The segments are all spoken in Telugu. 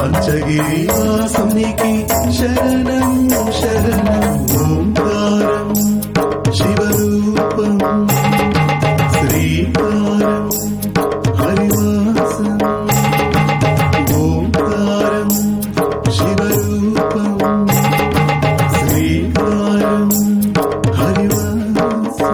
పంచగిరి వాసునికి శరణం శరణం ఓంకారం శివరూపం శ్రీకారం హరివాసం ఓంకారం శివరూపం శ్రీకారం హరివాసం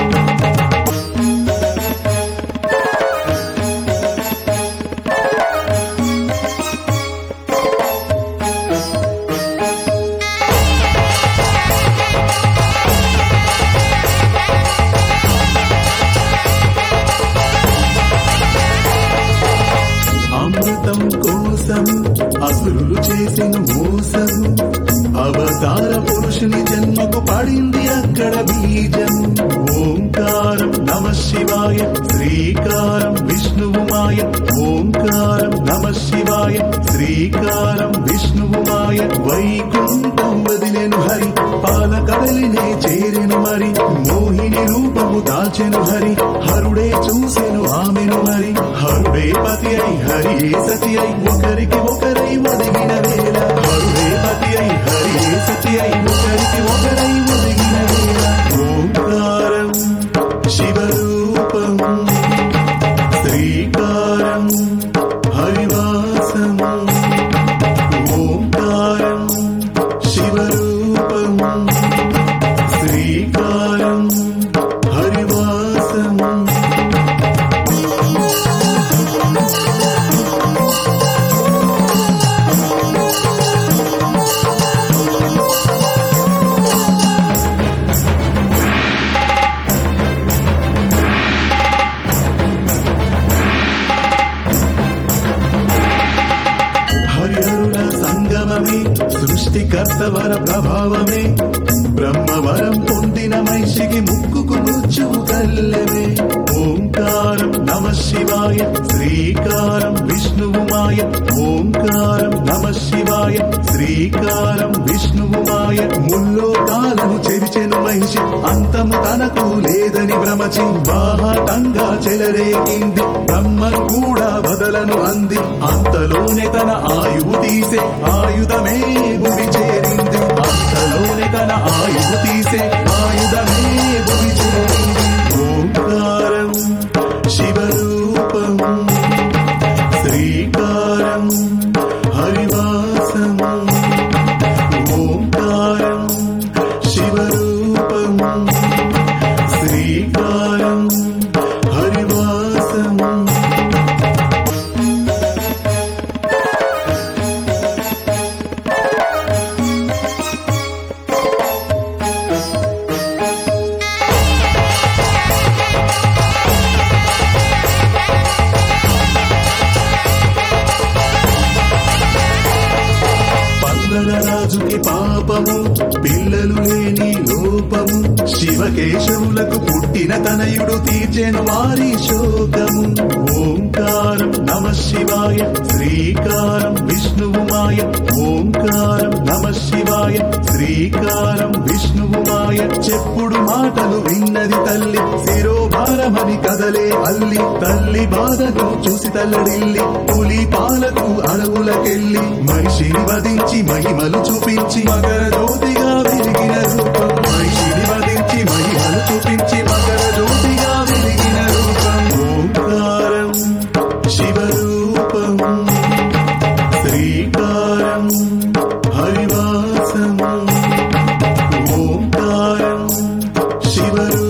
అమృతం కోసం అసురులు చేసిన మోసం అవతార పురుషుని జన్మకు పడింది అక్కడ బీజం ఓంకారం నమ శివాయ శ్రీకారం విష్ణువు మాయ ఓంకారం నమ శివాయ శ్రీకారం విష్ణువు మాయ వైకుంఠం వదిలేను హరి పాల కదలినే చేరెను మరి మోహిని రూపము దాచెను హరి హరుడే చూసెను ఆమెను హరి హరుడే పతి అయి హరి సతి అయి ఒకరికి ఒకరై ఒదిగిన వేళ హరుడే పతి అయి హరి సతి అయి ఒకరికి ఒకరై ఒదిగిన వేళ ఓంకారం శివరూపం శ్రీకారం హరివాసం ఓంకారం శివరూపం శ్రీకారం హరివాసం హరిహరుల సంగమమే సృష్టికర్త వర ప్రభావమే బ్రహ్మవరం పొందిన మహిషికి ముక్కుకు ముచ్చు కల్లమే ఓంకారం నమ శివాయ శ్రీకారం విష్ణువు మాయ ఓంకారం నమ శివాయ శ్రీకారం విష్ణువు మాయ ముల్లోకాలను చెరిచెను మహిషి అంతము తనకు లేదని భ్రమచి బాహటంగా చెలరేగింది బ్రహ్మను కూడా బదలను అంది అంతలోనే తన ఆయువు తీసే ఆయుధమే గురి చేరింది అంతలోనే తన ఆయువు తీసే ఆయుధమే గురి చేరింది ఓంకారం శివరూపం శ్రీకారం హరివాసం ఓంకారం శివరూపం శ్రీకారం హరివాసం పందల రాజుకి పాపము పిల్లలు లేని లోపము శివకేశవులకు పుట్టిన తనయుడు తీర్చెను వారి శోకము ఓంకారం నమ శివాయ శ్రీకారం విష్ణువు మాయ ఓంకారం నమ శివాయ శ్రీకారం విష్ణువు మాయ చెప్పుడు మాటలు విన్నది తల్లి శిరోభారమని కదలే అల్లి తల్లి బాధను చూసి తల్లడిల్లి పులి పాలకు అడవులకెళ్ళి మనిషిని వధించి మహిమలు చూపించి మకర జ్యోతిగా వెలిగిన రూపం మనిషిని వధించి మహిమలు చూపించి మకర జ్యోతిగా వెలిగిన రూపం ఓంకారం శివరూపం శ్రీకారం హరివాసం ఓంకారం శివరూపం